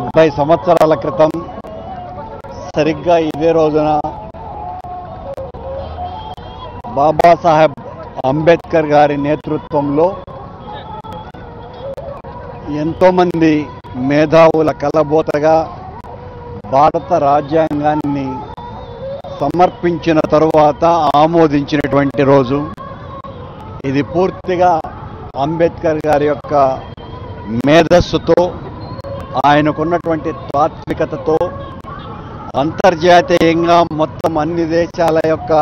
డెబ్బై సంవత్సరాల క్రితం సరిగ్గా ఇదే రోజున బాబాసాహెబ్ అంబేద్కర్ గారి నేతృత్వంలో ఎంతోమంది మేధావుల కలబోతగా భారత రాజ్యాంగాన్ని సమర్పించిన తరువాత ఆమోదించినటువంటి రోజు ఇది పూర్తిగా అంబేద్కర్ గారి యొక్క మేధస్సుతో ఆయనకున్నటువంటి తాత్వికతతో అంతర్జాతీయంగా మొత్తం అన్ని దేశాల యొక్క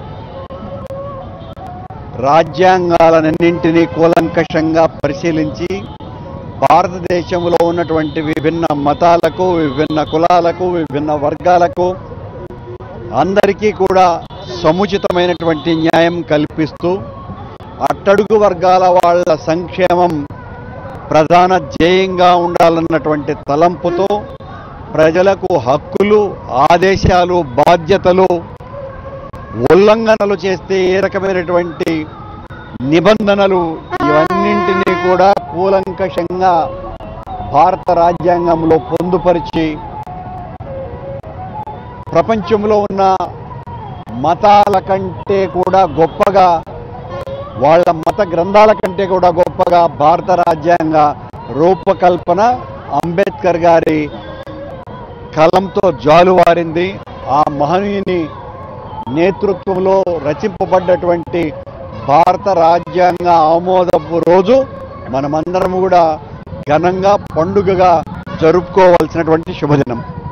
రాజ్యాంగాలన్నింటినీ కూలంకషంగా పరిశీలించి భారతదేశంలో ఉన్నటువంటి విభిన్న మతాలకు విభిన్న కులాలకు విభిన్న వర్గాలకు అందరికీ కూడా సముచితమైనటువంటి న్యాయం కల్పిస్తూ అట్టడుగు వర్గాల వాళ్ళ సంక్షేమం ప్రధాన ధ్యేయంగా ఉండాలన్నటువంటి తలంపుతో ప్రజలకు హక్కులు ఆదేశాలు బాధ్యతలు ఉల్లంఘనలు చేస్తే ఏ రకమైనటువంటి నిబంధనలు ఇవన్నింటినీ కూడా కూలంకషంగా భారత రాజ్యాంగంలో పొందుపరిచి ప్రపంచంలో ఉన్న మతాల కంటే కూడా గొప్పగా వాళ్ళ మత గ్రంథాల కంటే కూడా గొప్పగా భారత రాజ్యాంగ రూపకల్పన అంబేద్కర్ గారి కలంతో జాలువారింది ఆ మహనీయుని నేతృత్వంలో రచింపబడ్డటువంటి భారత రాజ్యాంగ ఆమోదపు రోజు మనమందరం కూడా ఘనంగా పండుగగా జరుపుకోవాల్సినటువంటి శుభదినం